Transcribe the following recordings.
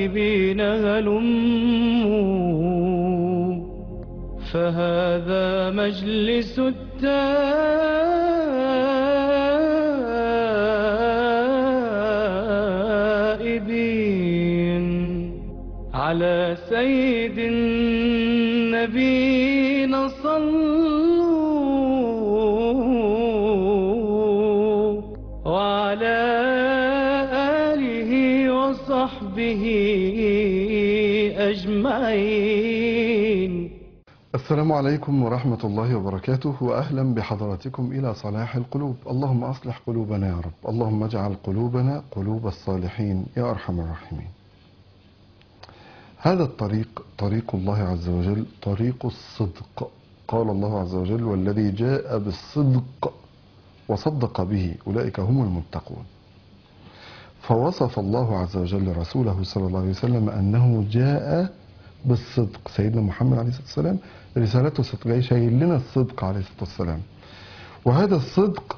التائبين هلموا فهذا مجلس التائبين على سيد النبينا صلوا وعلى آله وصحبه أجمعين السلام عليكم ورحمة الله وبركاته وأهلا بحضراتكم إلى صلاح القلوب اللهم أصلح قلوبنا يا رب اللهم اجعل قلوبنا قلوب الصالحين يا أرحم الراحمين هذا الطريق طريق الله عز وجل طريق الصدق قال الله عز وجل والذي جاء بالصدق وصدق به أولئك هم المتقون فوصف الله عز وجل رسوله صلى الله عليه وسلم أنه جاء بالصدق سيدنا محمد عليه الصلاة والسلام رسالته صدق جاي شايل لنا الصدق عليه الصلاة والسلام وهذا الصدق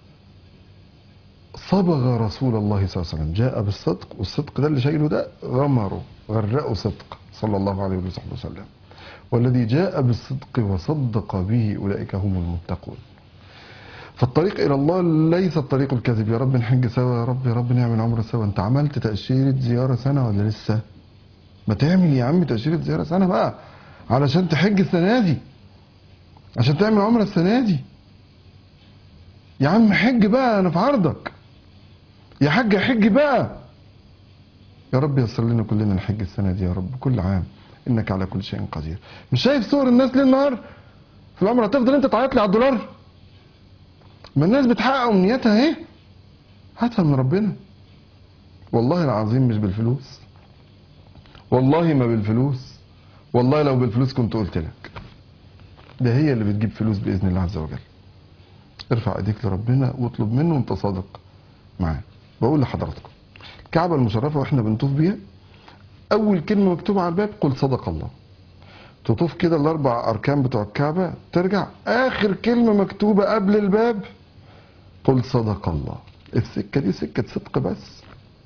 صبغ رسول الله صلى الله عليه وسلم جاء بالصدق والصدق ده اللي شايله ده غمره غرقه صدق صلى الله عليه وصحبه وسلم والذي جاء بالصدق وصدق به أولئك هم المتقون فالطريق إلى الله ليس الطريق الكذب يا رب نحج سوا يا رب يا رب نعمل عمره سوا انت عملت تأشيرة زيارة سنة ولا لسه ما تعمل يا عم تأشيرة زيارة سنة بقى علشان تحج السنة دي عشان تعمل عمرة السنة دي يا عم حج بقى انا في عرضك يا حاج حج بقى يا رب يسر لنا كلنا الحج السنة دي يا رب كل عام انك على كل شيء قدير مش شايف صور الناس ليل نهار في العمرة تفضل انت تعيط لي على الدولار ما الناس بتحقق امنياتها اهي هاتها من ربنا والله العظيم مش بالفلوس والله ما بالفلوس والله لو بالفلوس كنت قلت لك ده هي اللي بتجيب فلوس باذن الله عز وجل ارفع ايديك لربنا واطلب منه وانت صادق معاه بقول لحضراتكم الكعبه المشرفه واحنا بنطوف بيها اول كلمه مكتوبه على الباب قل صدق الله تطوف كده الاربع اركان بتوع الكعبه ترجع اخر كلمه مكتوبه قبل الباب قل صدق الله السكه دي سكه صدق بس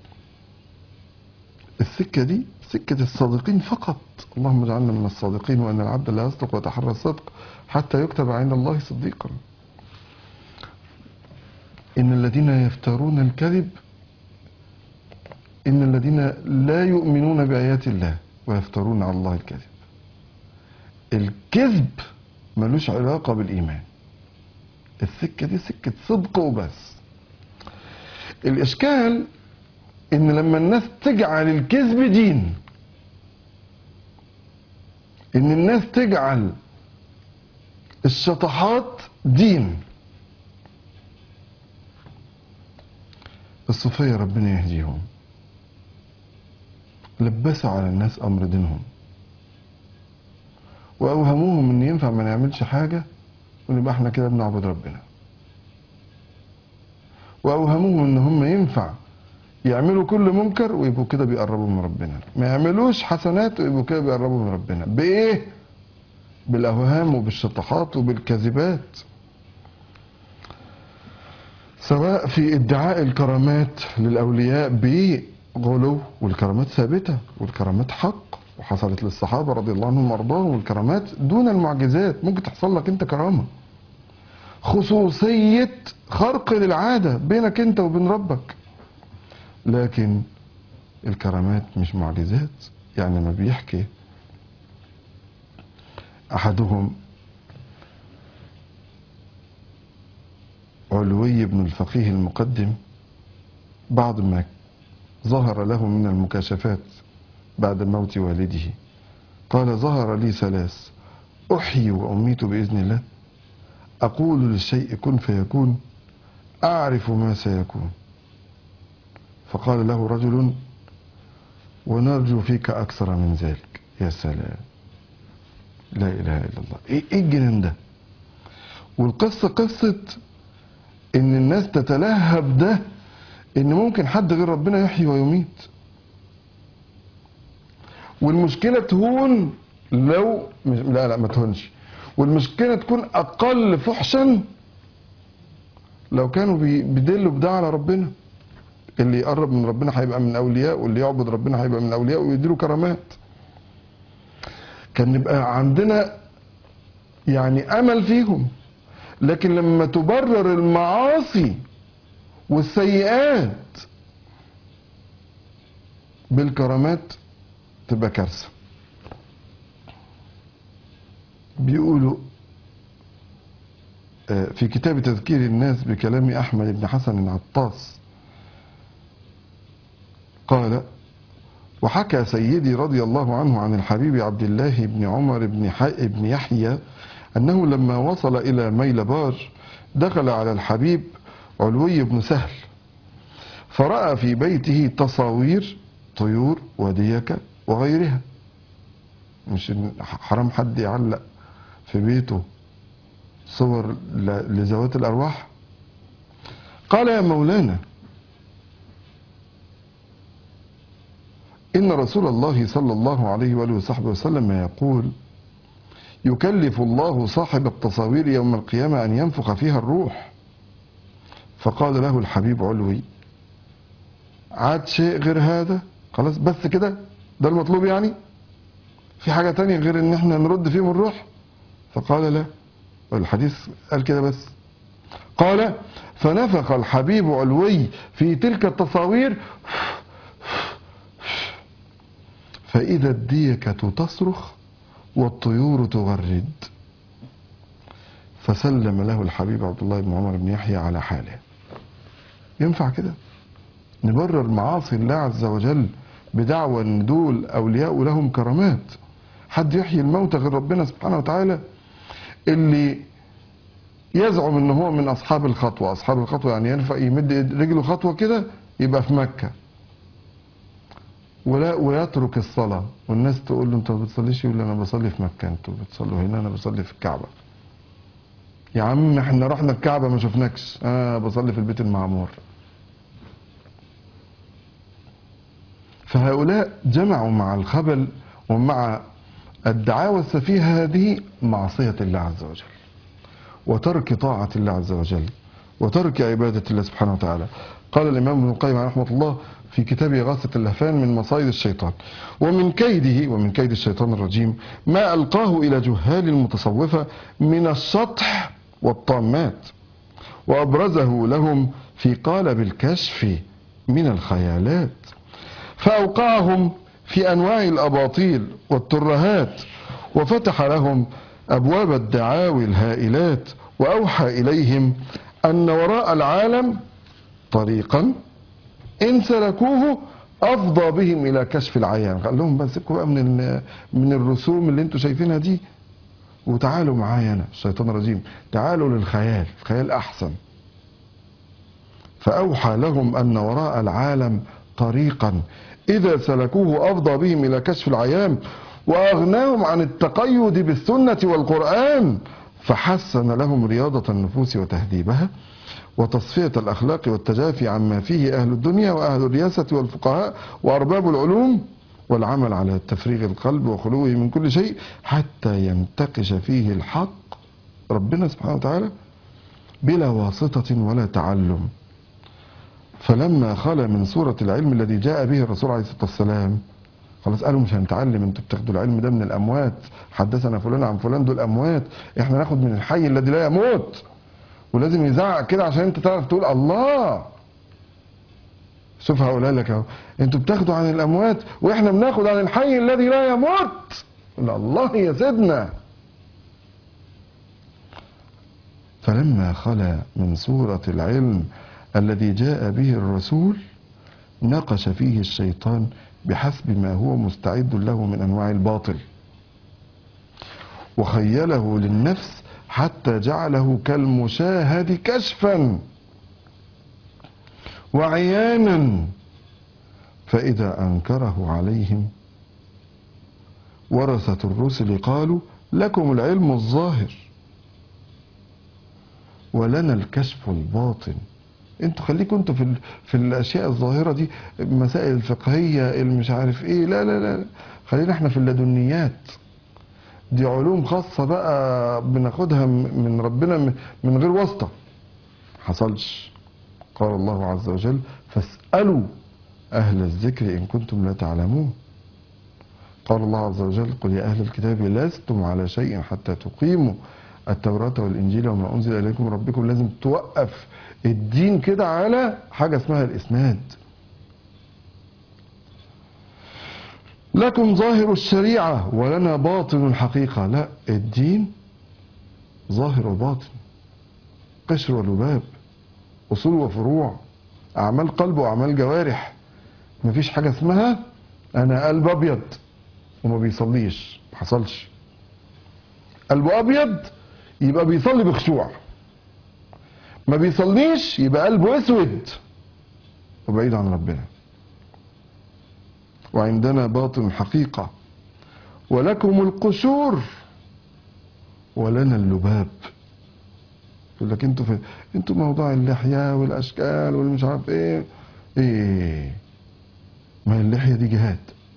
السكه دي سكه الصادقين فقط اللهم اجعلنا من الصادقين وان العبد لا يصدق ويتحرى الصدق حتى يكتب عند الله صديقا إن الذين يفترون الكذب إن الذين لا يؤمنون بآيات الله ويفترون على الله الكذب الكذب ملوش علاقة بالإيمان السكة دي سكة صدق وبس الإشكال إن لما الناس تجعل الكذب دين إن الناس تجعل الشطحات دين الصوفية ربنا يهديهم لبسوا على الناس أمر دينهم وأوهموهم إن ينفع ما نعملش حاجة ونبقى احنا كده بنعبد ربنا وأوهموهم إن هم ينفع يعملوا كل منكر ويبقوا كده بيقربوا من ربنا ما يعملوش حسنات ويبقوا كده بيقربوا من ربنا بإيه؟ بالأوهام وبالشطحات وبالكذبات سواء في ادعاء الكرامات للأولياء بغلو والكرامات ثابتة والكرامات حق وحصلت للصحابة رضي الله عنهم وارضاهم والكرامات دون المعجزات ممكن تحصل لك انت كرامة خصوصية خرق للعادة بينك انت وبين ربك لكن الكرامات مش معجزات يعني ما بيحكي احدهم علوي بن الفقيه المقدم بعض ما ظهر له من المكاشفات بعد موت والده قال ظهر لي ثلاث أحيي وأميت بإذن الله أقول للشيء كن فيكون أعرف ما سيكون فقال له رجل ونرجو فيك أكثر من ذلك يا سلام لا إله إلا الله إيه إيه الجنان ده والقصة قصة ان الناس تتلهب ده ان ممكن حد غير ربنا يحيي ويميت والمشكله تهون لو مش لا لا ما تهونش والمشكله تكون اقل فحشا لو كانوا بي- بيدلوا بده على ربنا اللي يقرب من ربنا هيبقى من اولياء واللي يعبد ربنا هيبقى من اولياء ويديله كرامات كان يبقى عندنا يعني امل فيهم لكن لما تبرر المعاصي والسيئات بالكرامات تبقى كارثه بيقولوا آه، في كتاب تذكير الناس بكلام احمد بن حسن العطاس قال وحكى سيدي رضي الله عنه عن الحبيب عبد الله بن عمر بن, ح- بن يحيى أنه لما وصل إلى ميلبار دخل على الحبيب علوي بن سهل فرأى في بيته تصاوير طيور وديكة وغيرها مش إن حرام حد يعلق في بيته صور ل- لذوات الأرواح قال يا مولانا إن رسول الله صلى الله عليه وآله وصحبه وسلم يقول يكلف الله صاحب التصاوير يوم القيامة أن ينفخ فيها الروح فقال له الحبيب علوي عاد شيء غير هذا خلاص بس كده ده المطلوب يعني في حاجة تانية غير ان احنا نرد فيهم الروح فقال لا الحديث قال كده بس قال فنفخ الحبيب علوي في تلك التصاوير فإذا الديكة تصرخ والطيور تغرد فسلم له الحبيب عبد الله بن عمر بن يحيى على حاله ينفع كده نبرر معاصي الله عز وجل بدعوى ان دول اولياء لهم كرامات حد يحيي الموتى غير ربنا سبحانه وتعالى اللي يزعم ان هو من اصحاب الخطوه اصحاب الخطوه يعني ينفع يمد رجله خطوه كده يبقى في مكه ولا ويترك الصلاه والناس تقول له انت ما بتصليش يقول انا بصلي في مكه انتوا بتصلوا هنا انا بصلي في الكعبه يا عم احنا رحنا الكعبه ما شفناكش انا بصلي في البيت المعمور فهؤلاء جمعوا مع الخبل ومع الدعاوى السفيهه هذه معصيه الله عز وجل وترك طاعة الله عز وجل وترك عبادة الله سبحانه وتعالى قال الإمام ابن القيم رحمه الله في كتاب إغاثة اللهفان من مصايد الشيطان ومن كيده ومن كيد الشيطان الرجيم ما ألقاه إلى جهال المتصوفة من الشطح والطامات وأبرزه لهم في قالب الكشف من الخيالات فأوقعهم في أنواع الأباطيل والترهات وفتح لهم أبواب الدعاوي الهائلات وأوحى إليهم أن وراء العالم طريقا إن سلكوه أفضى بهم إلى كشف العيان قال لهم بس سيبكوا بقى من ال- من الرسوم اللي انتوا شايفينها دي وتعالوا معايا أنا الشيطان الرجيم تعالوا للخيال الخيال أحسن فأوحى لهم أن وراء العالم طريقا إذا سلكوه أفضى بهم إلى كشف العيان وأغناهم عن التقيد بالسنة والقرآن فحسن لهم رياضة النفوس وتهذيبها وتصفية الأخلاق والتجافي عما فيه أهل الدنيا وأهل الرياسة والفقهاء وأرباب العلوم والعمل على تفريغ القلب وخلوه من كل شيء حتى ينتقش فيه الحق ربنا سبحانه وتعالى بلا واسطة ولا تعلم فلما خلى من صورة العلم الذي جاء به الرسول عليه الصلاة والسلام خلاص قالوا مش هنتعلم انتوا بتاخدوا العلم ده من الاموات حدثنا فلان عن فلان دول اموات احنا ناخد من الحي الذي لا يموت ولازم يزعق كده عشان انت تعرف تقول الله شوف هقولها لك اهو انتوا بتاخدوا عن الاموات واحنا بناخد عن الحي الذي لا يموت لا الله يا سيدنا فلما خلا من صورة العلم الذي جاء به الرسول نقش فيه الشيطان بحسب ما هو مستعد له من انواع الباطل وخيله للنفس حتى جعله كالمشاهد كشفا وعيانا فاذا انكره عليهم ورثه الرسل قالوا لكم العلم الظاهر ولنا الكشف الباطن انتوا خليكم انتوا في ال- في الاشياء الظاهره دي المسائل الفقهيه المش عارف ايه لا لا لا خلينا احنا في اللدنيات دي علوم خاصه بقى بناخدها م- من ربنا م- من غير واسطه حصلش قال الله عز وجل فاسألوا أهل الذكر إن كنتم لا تعلمون قال الله عز وجل قل يا أهل الكتاب لستم على شيء حتى تقيموا التوراة والإنجيل وما أنزل إليكم من ربكم لازم توقف الدين كده على حاجة اسمها الإسناد لكم ظاهر الشريعة ولنا باطن الحقيقة لا الدين ظاهر وباطن قشر ولباب أصول وفروع أعمال قلب وأعمال جوارح مفيش حاجة اسمها أنا قلب أبيض وما بيصليش ما حصلش قلبه أبيض يبقى بيصلي بخشوع ما بيصليش يبقى قلبه أسود وبعيد عن ربنا وعندنا باطن الحقيقة ولكم القشور ولنا اللباب يقول لك انتوا في انتوا موضوع اللحية والاشكال والمش عارف ايه ايه ما هي اللحية دي جهاد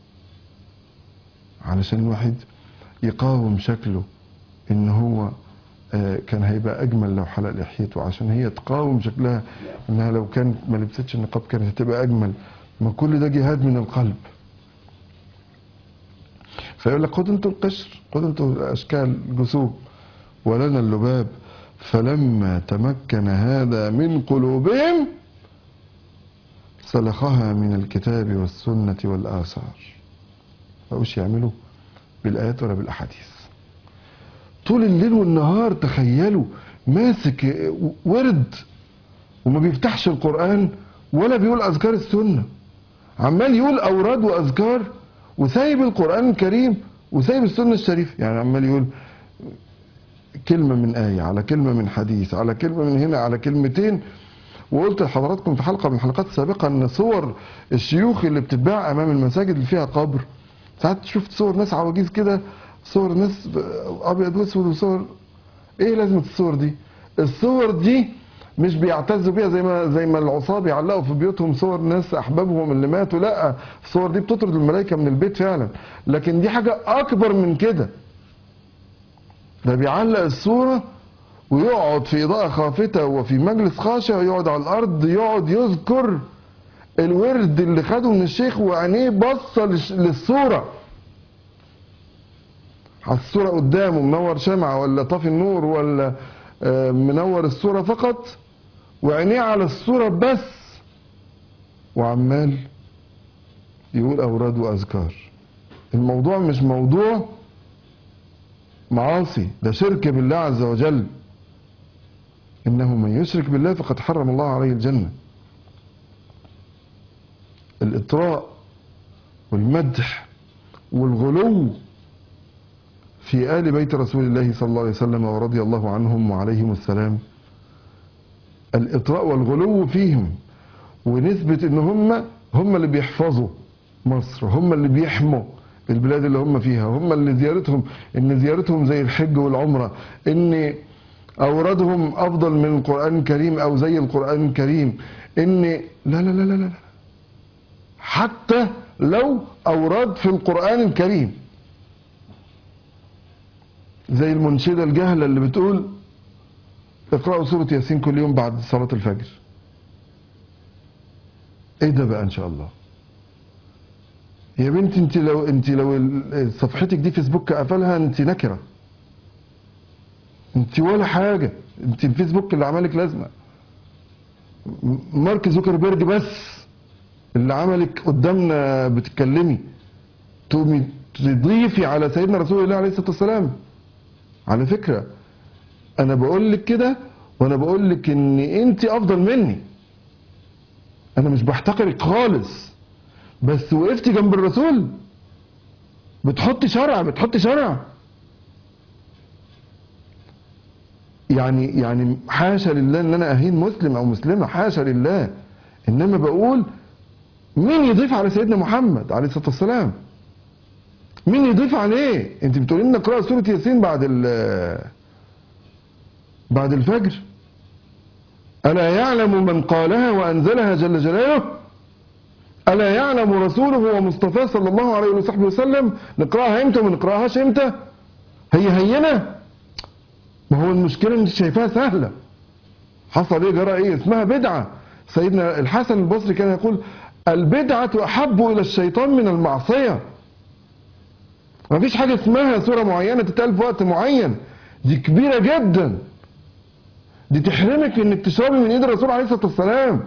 علشان الواحد يقاوم شكله ان هو آه، كان هيبقى اجمل لو حلق لحيته عشان هي تقاوم شكلها انها لو كانت ما لبستش النقاب كانت هتبقى اجمل ما كل ده جهاد من القلب فيقول لك خد انتوا القشر خد انتوا الاشكال الجسوم ولنا اللباب فلما تمكن هذا من قلوبهم سلخها من الكتاب والسنة والآثار بقوش يعملوا بالآيات ولا بالأحاديث طول الليل والنهار تخيلوا ماسك ورد وما بيفتحش القرآن ولا بيقول أذكار السنة عمال يقول أوراد وأذكار وسايب القرآن الكريم وسايب السنة الشريفة يعني عمال يقول كلمة من آية على كلمة من حديث على كلمة من هنا على كلمتين وقلت لحضراتكم في حلقة من الحلقات السابقة ان صور الشيوخ اللي بتتباع امام المساجد اللي فيها قبر ساعات شفت صور ناس عواجيز كده صور ناس ابيض واسود وصور ايه لازمة الصور دي الصور دي مش بيعتزوا بيها زي ما زي ما العصاه بيعلقوا في بيوتهم صور ناس احبابهم اللي ماتوا لا الصور دي بتطرد الملائكه من البيت فعلا لكن دي حاجه اكبر من كده ده بيعلق الصورة ويقعد في إضاءة خافتة وفي مجلس خاشع يقعد على الأرض يقعد يذكر الورد اللي خده من الشيخ وعينيه باصة للش- للصورة على الصورة قدامه منور شمعة ولا طافي النور ولا آه، منور الصورة فقط وعينيه على الصورة بس وعمال يقول أوراد وأذكار الموضوع مش موضوع معاصي ده شرك بالله عز وجل إنه من يشرك بالله فقد حرم الله عليه الجنة الإطراء والمدح والغلو في آل بيت رسول الله صلى الله عليه وسلم ورضي الله عنهم وعليهم السلام الإطراء والغلو فيهم ونسبة إن هم هم اللي بيحفظوا مصر هم اللي بيحموا البلاد اللي هم فيها هم اللي زيارتهم ان زيارتهم زي الحج والعمرة ان اوردهم افضل من القرآن الكريم او زي القرآن الكريم ان لا لا لا لا لا حتى لو اوراد في القرآن الكريم زي المنشدة الجهلة اللي بتقول اقرأوا سورة ياسين كل يوم بعد صلاة الفجر ايه ده بقى ان شاء الله يا بنتي انت لو انت لو ال- صفحتك دي فيسبوك قفلها انت نكره انت ولا حاجه انت الفيسبوك اللي عملك لازمه م- مارك زوكربيرج بس اللي عملك قدامنا بتتكلمي تقومي تضيفي على سيدنا رسول الله عليه الصلاه والسلام على فكره انا بقول لك كده وانا بقول لك ان انت افضل مني انا مش بحتقرك خالص بس وقفتي جنب الرسول بتحطي شرع بتحطي شرع يعني يعني حاشا لله ان انا اهين مسلم او مسلمه حاشا لله انما بقول مين يضيف على سيدنا محمد عليه الصلاه والسلام مين يضيف عليه انت بتقولي لنا اقرا سوره ياسين بعد ال بعد الفجر الا يعلم من قالها وانزلها جل جلاله ألا يعلم رسوله ومصطفاه صلى الله عليه وصحبه وسلم نقرأها امتى وما نقرأهاش امتى هي هينة ما هو المشكلة انت شايفاها سهلة حصل ايه جرى ايه اسمها بدعة سيدنا الحسن البصري كان يقول البدعة أحب إلى الشيطان من المعصية ما فيش حاجة اسمها سورة معينة تتقال في وقت معين دي كبيرة جدا دي تحرمك انك تشربي من ايد الرسول عليه الصلاة والسلام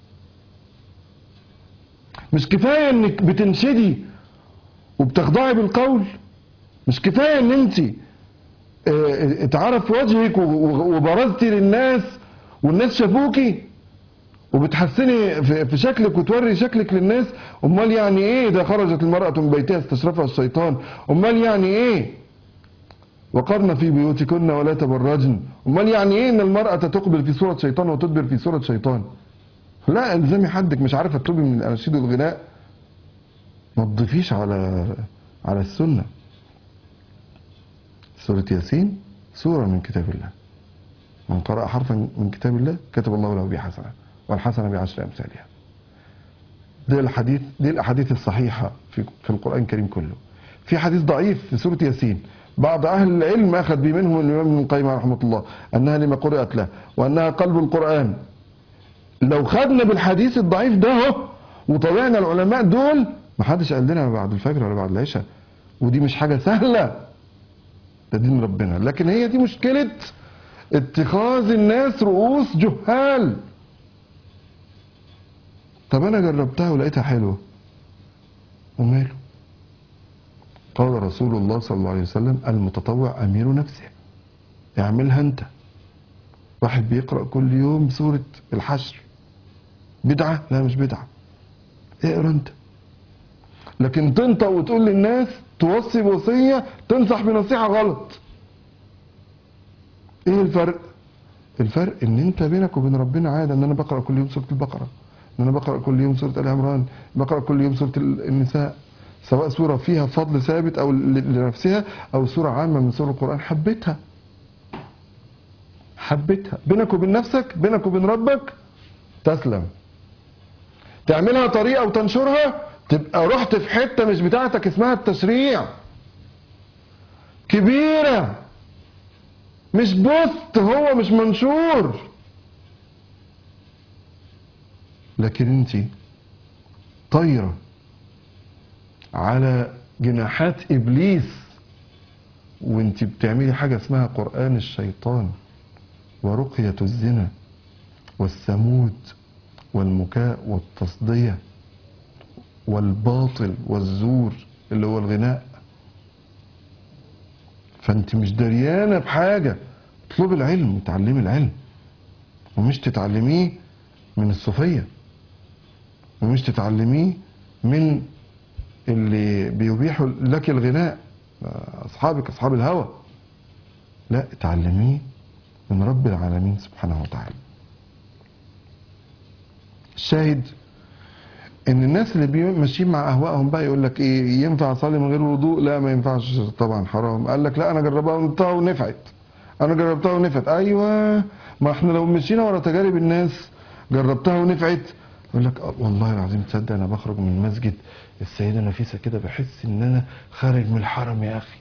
مش كفاية انك بتنشدي وبتخضعي بالقول مش كفاية ان انت اه، اتعرف وجهك و- و- وبرزتي للناس والناس شافوكي وبتحسني في في شكلك وتوري شكلك للناس امال يعني ايه ده خرجت المرأة من بيتها استشرفها الشيطان امال يعني ايه وقرن في بيوتكن ولا تبرجن امال يعني ايه ان المرأة تقبل في صورة شيطان وتدبر في صورة شيطان لا الزمي حدك مش عارفة تطلبي من الاناشيد والغناء ما تضيفيش على على السنة سورة ياسين سورة من كتاب الله من قرأ حرفا من كتاب الله كتب الله له به حسنة والحسنة بعشر أمثالها دي الحديث دي الأحاديث الصحيحة في في القرآن الكريم كله في حديث ضعيف في سورة ياسين بعض أهل العلم أخذ به منهم الإمام ابن القيم رحمه الله أنها لما قرأت له وأنها قلب القرآن لو خدنا بالحديث الضعيف ده اهو وطلعنا العلماء دول ما حدش قال لنا بعد الفجر ولا بعد العشاء ودي مش حاجة سهلة ده دين ربنا لكن هي دي مشكلة اتخاذ الناس رؤوس جهال طب انا جربتها ولقيتها حلوه وماله قال رسول الله صلى الله عليه وسلم المتطوع امير نفسه اعملها انت واحد بيقرا كل يوم سوره الحشر بدعه لا مش بدعه اقرا انت لكن تنطق وتقول للناس توصي بوصيه تنصح بنصيحه غلط ايه الفرق الفرق ان انت بينك وبين ربنا عاده ان انا بقرا كل يوم سوره البقره ان انا بقرا كل يوم سوره ال عمران بقرا كل يوم سوره النساء سواء سوره فيها فضل ثابت او ل- لنفسها او سوره عامه من سور القران حبيتها حبيتها بينك وبين نفسك بينك وبين ربك تسلم تعملها طريقه وتنشرها تبقى رحت في حته مش بتاعتك اسمها التشريع كبيره مش بوست هو مش منشور لكن انت طايره على جناحات ابليس وانت بتعملي حاجه اسمها قران الشيطان ورقيه الزنا والسمود والمكاء والتصديه والباطل والزور اللي هو الغناء فانت مش دريانه بحاجه اطلبي العلم وتعلمي العلم ومش تتعلميه من الصوفيه ومش تتعلميه من اللي بيبيحوا لك الغناء اصحابك اصحاب الهوى لا اتعلميه من رب العالمين سبحانه وتعالى الشاهد ان الناس اللي بي- ماشيين مع اهوائهم بقى يقول لك ايه ينفع اصلي من غير وضوء لا ما ينفعش طبعا حرام قال لك لا انا جربتها ونفعت انا جربتها ونفعت ايوه ما احنا لو مشينا ورا تجارب الناس جربتها ونفعت يقول لك آه والله العظيم تصدق انا بخرج من المسجد السيده نفيسه كده بحس ان انا خارج من الحرم يا اخي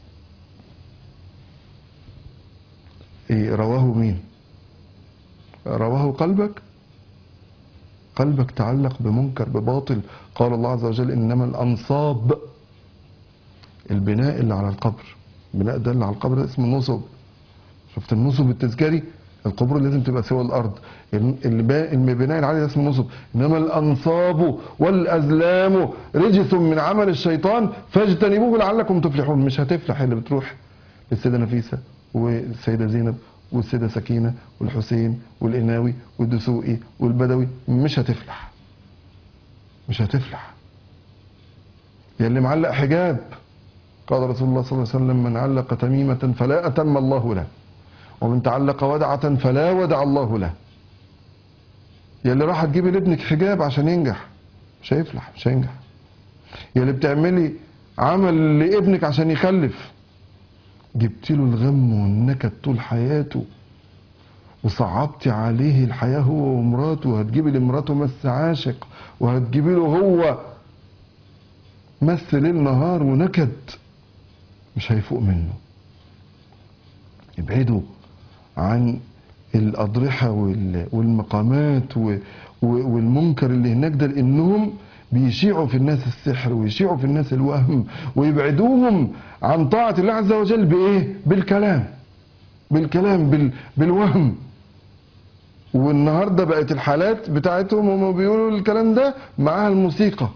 إيه رواه مين رواه قلبك قلبك تعلق بمنكر بباطل قال الله عز وجل انما الانصاب البناء اللي على القبر البناء ده اللي على القبر ده اسمه نصب شفت النصب التذكاري القبور لازم تبقى سوى الارض الب- البناء العالي ده اسمه نصب انما الانصاب والازلام رجس من عمل الشيطان فاجتنبوه لعلكم تفلحون مش هتفلح اللي بتروح للسيده نفيسه والسيده زينب والسيده سكينه والحسين والقناوي والدسوقي والبدوي مش هتفلح مش هتفلح يا اللي معلق حجاب قال رسول الله صلى الله عليه وسلم من علق تميمة فلا أتم الله له ومن تعلق ودعة فلا ودع الله له يا اللي راح تجيبي لابنك حجاب عشان ينجح مش هيفلح مش هينجح يا اللي بتعملي عمل لابنك عشان يخلف جبت له الغم والنكد طول حياته وصعبتي عليه الحياة هو ومراته هتجيبي لمراته مس عاشق وهتجيبي له هو مس ليل نهار ونكد مش هيفوق منه ابعدوا عن الأضرحة وال- والمقامات و- و- والمنكر اللي هناك ده لأنهم بيشيعوا في الناس السحر ويشيعوا في الناس الوهم ويبعدوهم عن طاعة الله عز وجل بإيه؟ بالكلام بالكلام بال بالوهم والنهارده بقت الحالات بتاعتهم هم بيقولوا الكلام ده معاها الموسيقى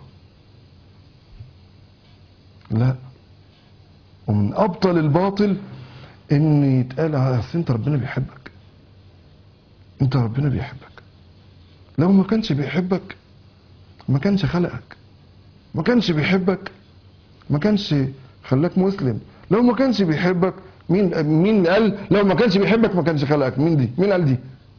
لا ومن ابطل الباطل ان يتقال اصل انت ربنا بيحبك انت ربنا بيحبك لو ما كانش بيحبك ما كانش خلقك ما كانش بيحبك ما كانش خلاك مسلم لو ما كانش بيحبك مين مين قال لو ما كانش بيحبك ما كانش خلقك مين دي مين قال دي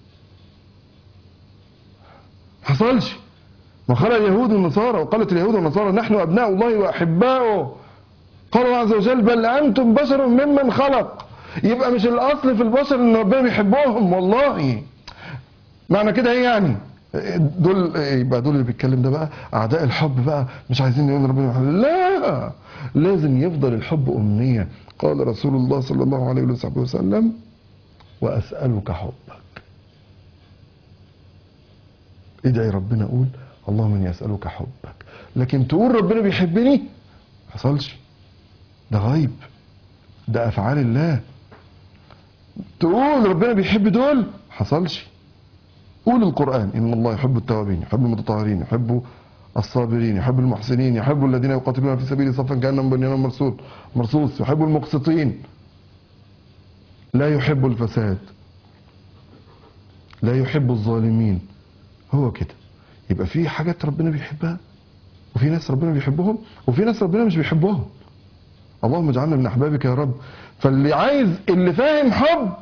حصلش وخلق اليهود والنصارى وقالت اليهود والنصارى نحن ابناء الله واحباؤه قال الله عز وجل بل انتم بشر ممن خلق يبقى مش الاصل في البشر ان ربنا بيحبهم والله معنى كده ايه يعني دول يبقى دول اللي بيتكلم ده بقى اعداء الحب بقى مش عايزين يقولوا ربنا يحب لا لازم يفضل الحب امنيه قال رسول الله صلى الله عليه وصحبه وسلم واسالك حبك ادعي ربنا قول اللهم اني اسالك حبك لكن تقول ربنا بيحبني حصلش ده غيب ده افعال الله تقول ربنا بيحب دول حصلش قول القرآن إن الله يحب التوابين يحب المتطهرين يحب الصابرين يحب المحسنين يحب الذين يقاتلون في سبيله صفا كأنهم بنيان مرصوص مرصوص يحب المقسطين لا يحب الفساد لا يحب الظالمين هو كده يبقى في حاجات ربنا بيحبها وفي ناس ربنا بيحبهم وفي ناس ربنا مش بيحبهم اللهم اجعلنا من احبابك يا رب فاللي عايز اللي فاهم حب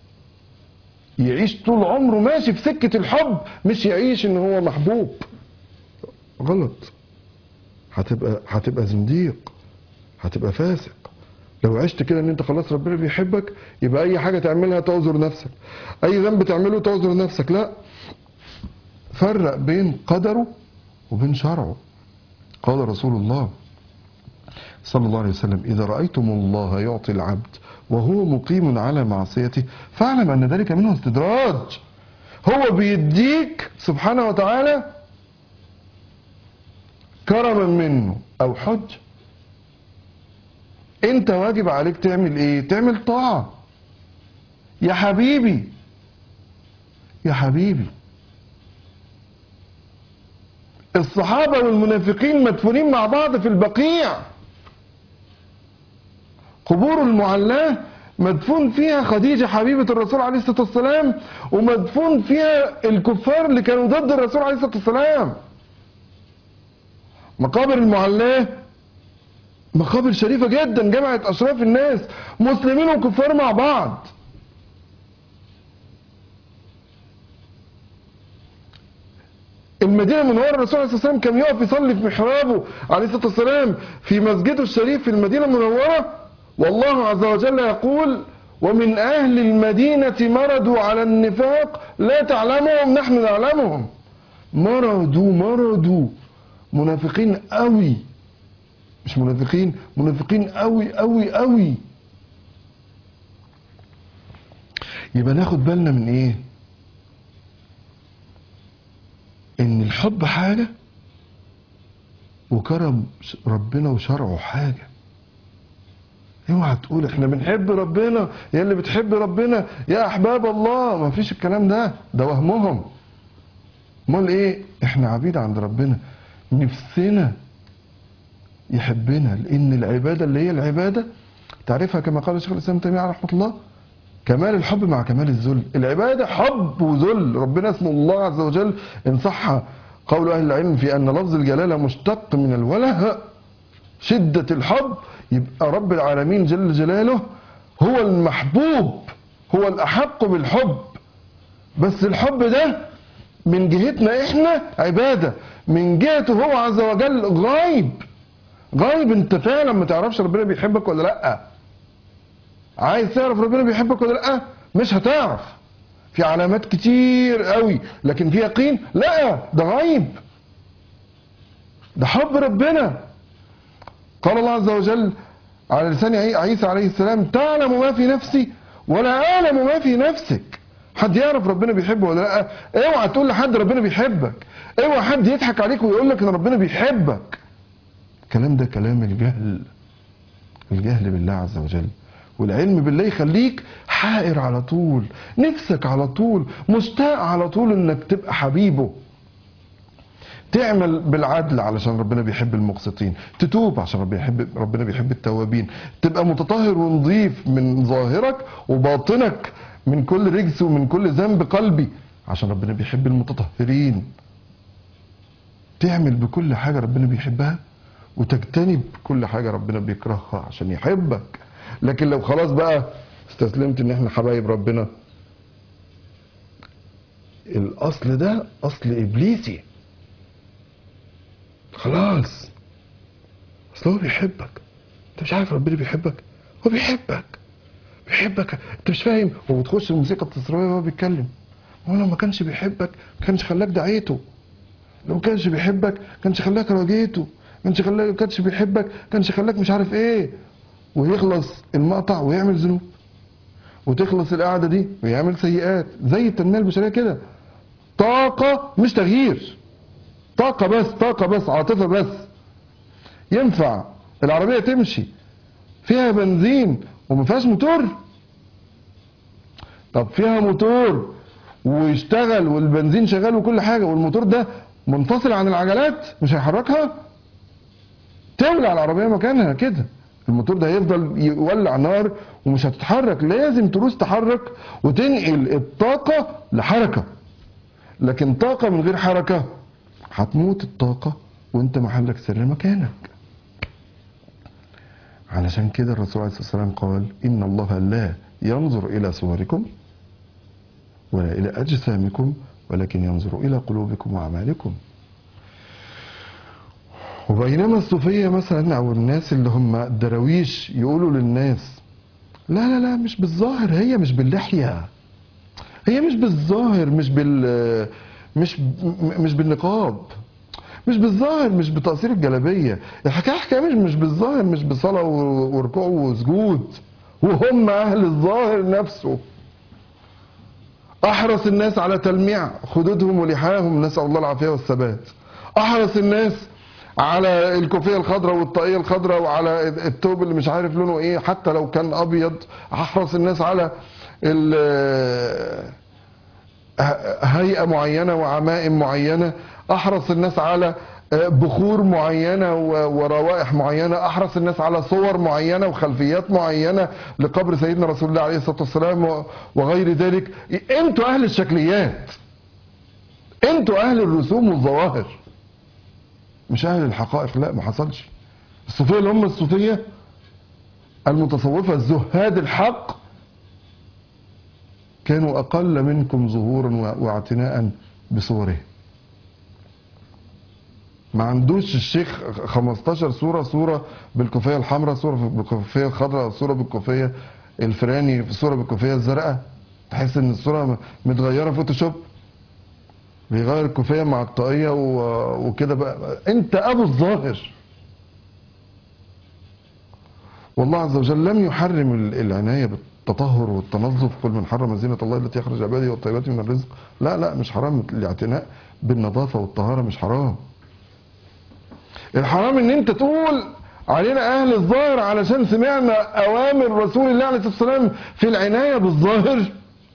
يعيش طول عمره ماشي في سكة الحب مش يعيش ان هو محبوب غلط هتبقى هتبقى زنديق هتبقى فاسق لو عشت كده ان انت خلاص ربنا بيحبك يبقى اي حاجة تعملها تعذر نفسك اي ذنب تعمله تعذر نفسك لا فرق بين قدره وبين شرعه قال رسول الله صلى الله عليه وسلم إذا رأيتم الله يعطي العبد وهو مقيم على معصيته فاعلم أن ذلك منه استدراج هو بيديك سبحانه وتعالى كرما منه أو حج انت واجب عليك تعمل ايه تعمل طاعة يا حبيبي يا حبيبي الصحابة والمنافقين مدفونين مع بعض في البقيع قبور المعلاه مدفون فيها خديجة حبيبة الرسول عليه الصلاة والسلام ومدفون فيها الكفار اللي كانوا ضد الرسول عليه الصلاة والسلام مقابر المعلاه مقابر شريفة جدا جمعت أشراف الناس مسلمين وكفار مع بعض المدينة المنورة الرسول عليه الصلاة والسلام كان يقف يصلي في محرابه عليه الصلاة والسلام في مسجده الشريف في المدينة المنورة والله عز وجل يقول ومن أهل المدينة مردوا على النفاق لا تعلمهم نحن نعلمهم مردوا مردوا منافقين قوي مش منافقين منافقين قوي قوي قوي يبقى ناخد بالنا من ايه ان الحب حاجة وكرم ربنا وشرعه حاجة اوعى تقول احنا بنحب ربنا يا اللي بتحب ربنا يا احباب الله ما فيش الكلام ده ده وهمهم امال ايه احنا عبيد عند ربنا نفسنا يحبنا لان العباده اللي هي العباده تعرفها كما قال شيخ الاسلام تيميه رحمه الله كمال الحب مع كمال الذل العباده حب وذل ربنا اسمه الله عز وجل ان صح قول اهل العلم في ان لفظ الجلاله مشتق من الوله شده الحب يبقى رب العالمين جل جلاله هو المحبوب هو الاحق بالحب بس الحب ده من جهتنا احنا عباده من جهته هو عز وجل غايب غايب انت فعلا ما تعرفش ربنا بيحبك ولا لا عايز تعرف ربنا بيحبك ولا لا مش هتعرف في علامات كتير قوي لكن في يقين لا ده غايب ده حب ربنا قال الله عز وجل على لسان عيسى عليه السلام تعلم ما في نفسي ولا اعلم ما في نفسك حد يعرف ربنا بيحبه ولا لا اوعى تقول لحد ربنا بيحبك اوعى حد يضحك عليك ويقول لك ان ربنا بيحبك الكلام ده كلام الجهل الجهل بالله عز وجل والعلم بالله يخليك حائر على طول نفسك على طول مشتاق على طول انك تبقى حبيبه تعمل بالعدل علشان ربنا بيحب المقسطين تتوب عشان ربنا بيحب ربنا بيحب التوابين تبقى متطهر ونظيف من ظاهرك وباطنك من كل رجس ومن كل ذنب قلبي عشان ربنا بيحب المتطهرين تعمل بكل حاجة ربنا بيحبها وتجتنب كل حاجة ربنا بيكرهها عشان يحبك لكن لو خلاص بقى استسلمت ان احنا حبايب ربنا الاصل ده اصل ابليسي خلاص اصل هو بيحبك انت مش عارف ربنا بيحبك هو بيحبك بيحبك انت مش فاهم هو بتخش الموسيقى التصويريه وهو بيتكلم هو لو ما كانش بيحبك ما كانش خلاك دعيته لو ما كانش بيحبك كانش خلاك رجيته ما كانش خلاك ما كانش بيحبك كانش خلاك مش عارف ايه ويخلص المقطع ويعمل ذنوب وتخلص القعده دي ويعمل سيئات زي التنميه البشريه كده طاقه مش تغيير طاقه بس طاقه بس عاطفه بس ينفع العربيه تمشي فيها بنزين وما فيهاش موتور طب فيها موتور ويشتغل والبنزين شغال وكل حاجه والموتور ده منفصل عن العجلات مش هيحركها تولع العربيه مكانها كده الموتور ده هيفضل يولع نار ومش هتتحرك لازم تروس تحرك وتنقل الطاقه لحركه لكن طاقه من غير حركه هتموت الطاقه وانت محلك سر مكانك علشان كده الرسول عليه الصلاه والسلام قال ان الله لا ينظر الى صوركم ولا الى اجسامكم ولكن ينظر الى قلوبكم واعمالكم وبينما الصوفيه مثلا او الناس اللي هم الدراويش يقولوا للناس لا لا لا مش بالظاهر هي مش باللحيه هي مش بالظاهر مش بال مش مش بالنقاب مش بالظاهر مش بتقصير الجلابيه الحكايه حكايه مش مش بالظاهر مش بصلاه و- وركوع وسجود وهم اهل الظاهر نفسه احرص الناس على تلميع خدودهم ولحاهم نسال الله العافيه والثبات احرص الناس على الكوفيه الخضراء والطاقيه الخضراء وعلى الثوب اللي مش عارف لونه ايه حتى لو كان ابيض احرص الناس على ال- هيئة معينة وعمائم معينة أحرص الناس على بخور معينة و- وروائح معينة أحرص الناس على صور معينة وخلفيات معينة لقبر سيدنا رسول الله عليه الصلاة والسلام و- وغير ذلك انتوا أهل الشكليات انتوا أهل الرسوم والظواهر مش أهل الحقائق لا ما حصلش الصوفية اللي هم الصوفية المتصوفة الزهاد الحق كانوا أقل منكم ظهورا و- واعتناء بصوره ما عندوش الشيخ 15 صورة صورة بالكوفية الحمراء صورة بالكوفية الخضراء صورة بالكوفية الفراني صورة بالكوفية الزرقاء تحس ان الصورة م- متغيرة فوتوشوب بيغير الكوفية مع الطاقية و- وكده بقى انت ابو الظاهر والله عز وجل لم يحرم ال- العناية بالتطهر والتنظف كل من حرم زينة الله التي يخرج عباده والطيبات من الرزق لا لا مش حرام الاعتناء بالنظافة والطهارة مش حرام الحرام ان انت تقول علينا اهل الظاهر علشان سمعنا اوامر رسول الله عليه الصلاه والسلام في العنايه بالظاهر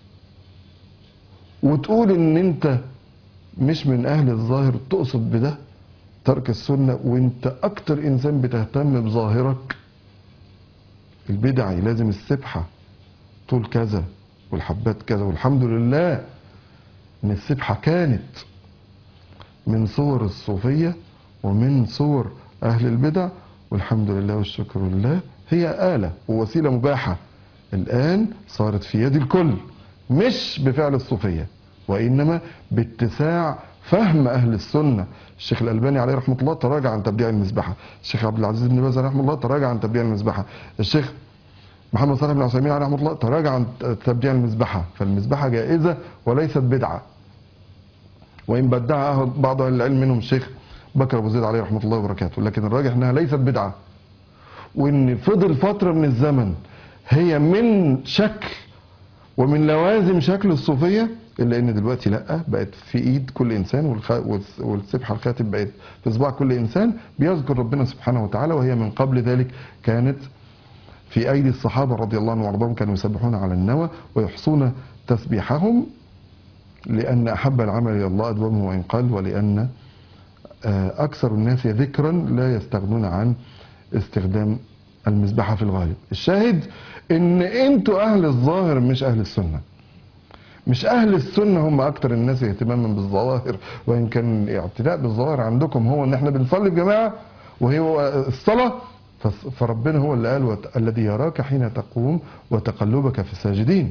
وتقول ان انت مش من اهل الظاهر تقصد بده ترك السنه وانت اكتر انسان بتهتم بظاهرك البدعي لازم السبحه طول كذا والحبات كذا والحمد لله ان السبحه كانت من صور الصوفيه ومن صور أهل البدع والحمد لله والشكر لله هي آلة ووسيلة مباحة الآن صارت في يد الكل مش بفعل الصوفية وإنما باتساع فهم أهل السنة الشيخ الألباني عليه رحمة الله تراجع عن تبديع المذبحة الشيخ عبد العزيز بن باز عليه رحمه الله تراجع عن تبديع المذبحة الشيخ محمد صالح بن عثيمين عليه رحمه الله تراجع عن تبديع المذبحة فالمذبحة جائزة وليست بدعة وإن بدعها بعض أهل العلم منهم الشيخ بكر أبو زيد عليه رحمة الله وبركاته لكن الراجح أنها ليست بدعة وإن فضل فترة من الزمن هي من شكل ومن لوازم شكل الصوفية إلا إن دلوقتي لأ بقت في إيد كل إنسان والخ... والس- والسبحة الخاتم بقت في إصبع كل إنسان بيذكر ربنا سبحانه وتعالى وهي من قبل ذلك كانت في أيدي الصحابة رضي الله عنهم وارضاهم كانوا يسبحون على النوى ويحصون تسبيحهم لأن أحب العمل إلى الله أدومه وإن قل ولأن آه، أكثر الناس ذكرا لا يستغنون عن استخدام المذبحة في الغالب الشاهد إن أنتوا أهل الظاهر مش أهل السنة مش أهل السنة هم أكتر الناس اهتماما بالظواهر وإن كان الاعتداء بالظواهر عندكم هو إن إحنا بنصلي بجماعة وهي الصلاة فس- فربنا هو اللي قال وت- الذي يراك حين تقوم وتقلبك في الساجدين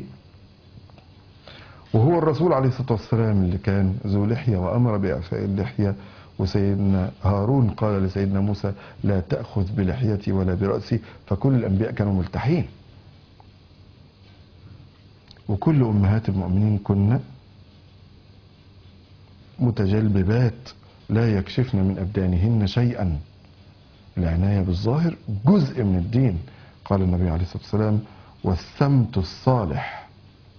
وهو الرسول عليه الصلاة والسلام اللي كان ذو لحية وأمر بإعفاء اللحية وسيدنا هارون قال لسيدنا موسى لا تأخذ بلحيتي ولا برأسي فكل الأنبياء كانوا ملتحين وكل أمهات المؤمنين كن متجلببات لا يكشفن من أبدانهن شيئا العناية بالظاهر جزء من الدين قال النبي عليه الصلاة والسلام والسمت الصالح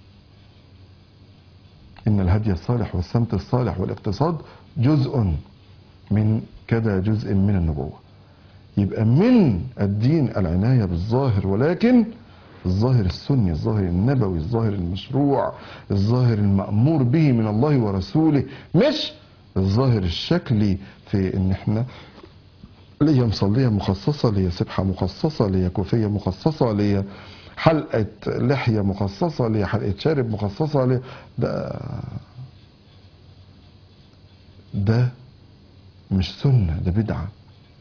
إن الهدي الصالح والسمت الصالح والاقتصاد جزء من كذا جزء من النبوة يبقى من الدين العناية بالظاهر ولكن الظاهر السني الظاهر النبوي الظاهر المشروع الظاهر المأمور به من الله ورسوله مش الظاهر الشكلي في ان احنا ليا مصلية مخصصة ليا سبحة مخصصة ليا كوفية مخصصة ليا حلقة لحية مخصصة ليا حلقة شارب مخصصة ليا ده ده مش سنة ده بدعة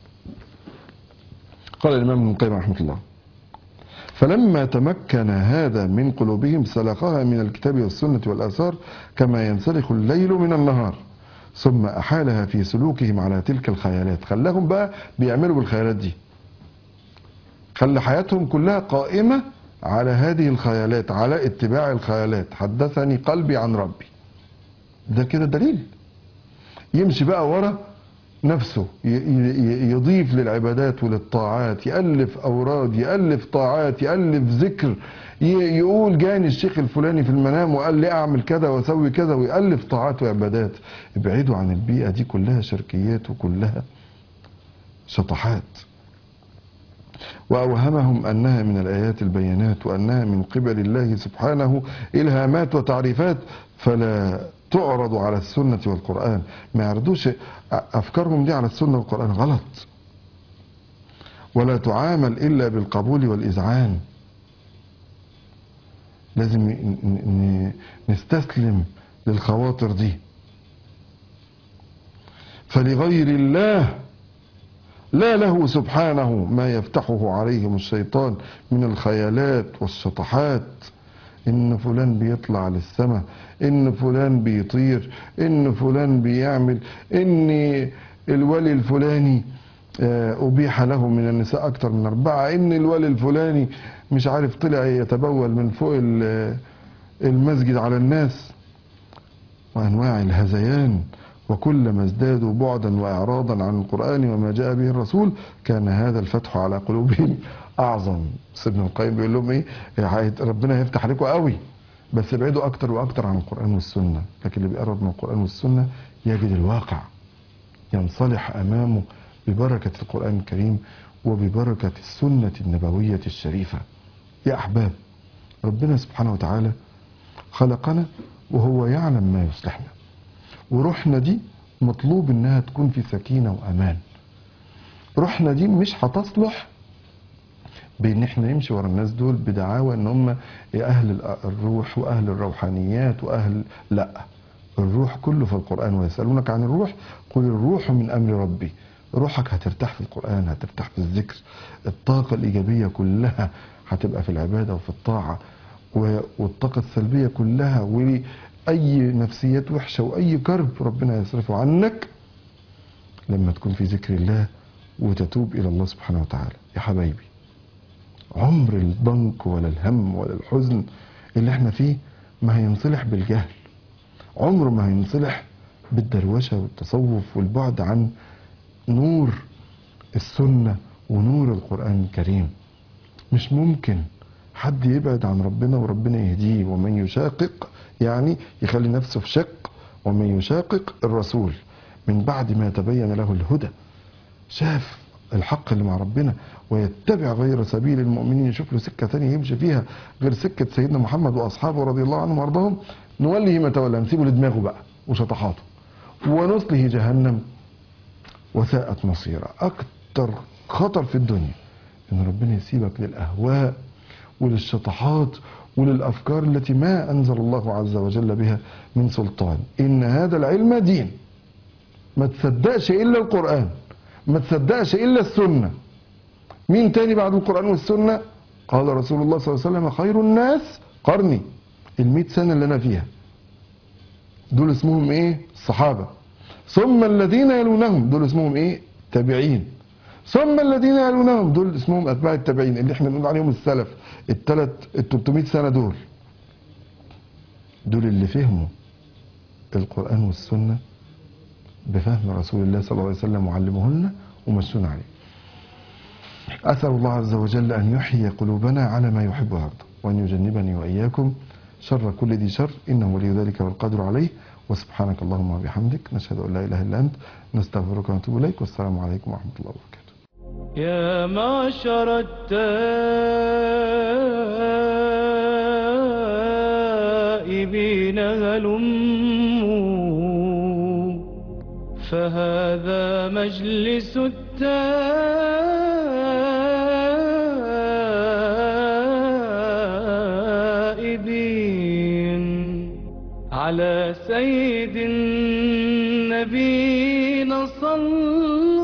قال الإمام ابن القيم رحمه الله فلما تمكن هذا من قلوبهم سلخها من الكتاب والسنة والآثار كما ينسلخ الليل من النهار ثم أحالها في سلوكهم على تلك الخيالات خلاهم بقى بيعملوا بالخيالات دي خلى حياتهم كلها قائمة على هذه الخيالات على اتباع الخيالات حدثني قلبي عن ربي ده كده دليل يمشي بقى ورا نفسه ي- ي- يضيف للعبادات وللطاعات يألف أوراد يألف طاعات يألف ذكر ي- يقول جاني الشيخ الفلاني في المنام وقال لي أعمل كذا وأسوي كذا ويألف طاعات وعبادات ابعدوا عن البيئة دي كلها شركيات وكلها شطحات وأوهمهم أنها من الآيات البينات وأنها من قبل الله سبحانه إلهامات وتعريفات فلا تعرض على السنة والقرآن ما يعرضوش أفكارهم دي على السنة والقرآن غلط ولا تعامل إلا بالقبول والإذعان لازم ن- ن- نستسلم للخواطر دي فلغير الله لا له سبحانه ما يفتحه عليهم الشيطان من الخيالات والشطحات ان فلان بيطلع للسماء ان فلان بيطير ان فلان بيعمل ان الولي الفلاني آه، أبيح له من النساء أكثر من أربعة إن الولي الفلاني مش عارف طلع يتبول من فوق ال- المسجد على الناس وأنواع الهذيان وكلما ازدادوا بعدا وإعراضا عن القرآن وما جاء به الرسول كان هذا الفتح على قلوبهم أعظم بس ابن القيم بيقول لهم إيه هيت- ربنا هيفتح عليكم قوي بس ابعدوا أكتر وأكتر عن القرآن والسنة لكن اللي بيقرب من القرآن والسنة يجد الواقع ينصلح أمامه ببركة القرآن الكريم وببركة السنة النبوية الشريفة يا أحباب ربنا سبحانه وتعالى خلقنا وهو يعلم ما يصلحنا وروحنا دي مطلوب انها تكون في سكينة وامان روحنا دي مش هتصلح بان احنا نمشي ورا الناس دول بدعاوى ان هم اهل الروح واهل الروحانيات واهل لا الروح كله في القرآن ويسألونك عن الروح قل الروح من امر ربي روحك هترتاح في القرآن هترتاح في الذكر الطاقة الإيجابية كلها هتبقى في العبادة وفي الطاعة و- والطاقة السلبية كلها وأي نفسيات وحشة وأي كرب ربنا يصرفه عنك لما تكون في ذكر الله وتتوب إلى الله سبحانه وتعالى يا حبايبي عمر الضنك ولا الهم ولا الحزن اللي احنا فيه ما هينصلح بالجهل عمره ما هينصلح بالدروشة والتصوف والبعد عن نور السنة ونور القرآن الكريم مش ممكن حد يبعد عن ربنا وربنا يهديه ومن يشاقق يعني يخلي نفسه في شق ومن يشاقق الرسول من بعد ما تبين له الهدى شاف الحق اللي مع ربنا ويتبع غير سبيل المؤمنين يشوف له سكه ثانيه يمشي فيها غير سكه سيدنا محمد واصحابه رضي الله عنهم وارضاهم نوله ما تولى نسيبه لدماغه بقى وشطحاته ونصله جهنم وساءت مصيرا اكتر خطر في الدنيا ان ربنا يسيبك للاهواء وللشطحات وللافكار التي ما انزل الله عز وجل بها من سلطان ان هذا العلم دين ما تصدقش الا القران ما تصدقش الا السنه مين تاني بعد القران والسنه قال رسول الله صلى الله عليه وسلم خير الناس قرني المئة سنه اللي انا فيها دول اسمهم ايه الصحابه ثم الذين يلونهم دول اسمهم ايه تابعين ثم الذين يلونهم دول اسمهم اتباع التابعين اللي احنا بنقول عليهم السلف الثلاث ال 300 سنه دول دول اللي فهموا القران والسنه بفهم رسول الله صلى الله عليه وسلم وعلمهن ومشون عليه أسأل الله عز وجل أن يحيي قلوبنا على ما يحب ويرضى وأن يجنبني وإياكم شر كل ذي شر إنه ولي ذلك والقدر عليه وسبحانك اللهم وبحمدك نشهد أن لا إله إلا أنت نستغفرك ونتوب إليك والسلام عليكم ورحمة الله وبركاته يا معشر التائبين هلموا فهذا مجلس التائبين على سيد النبينا صلى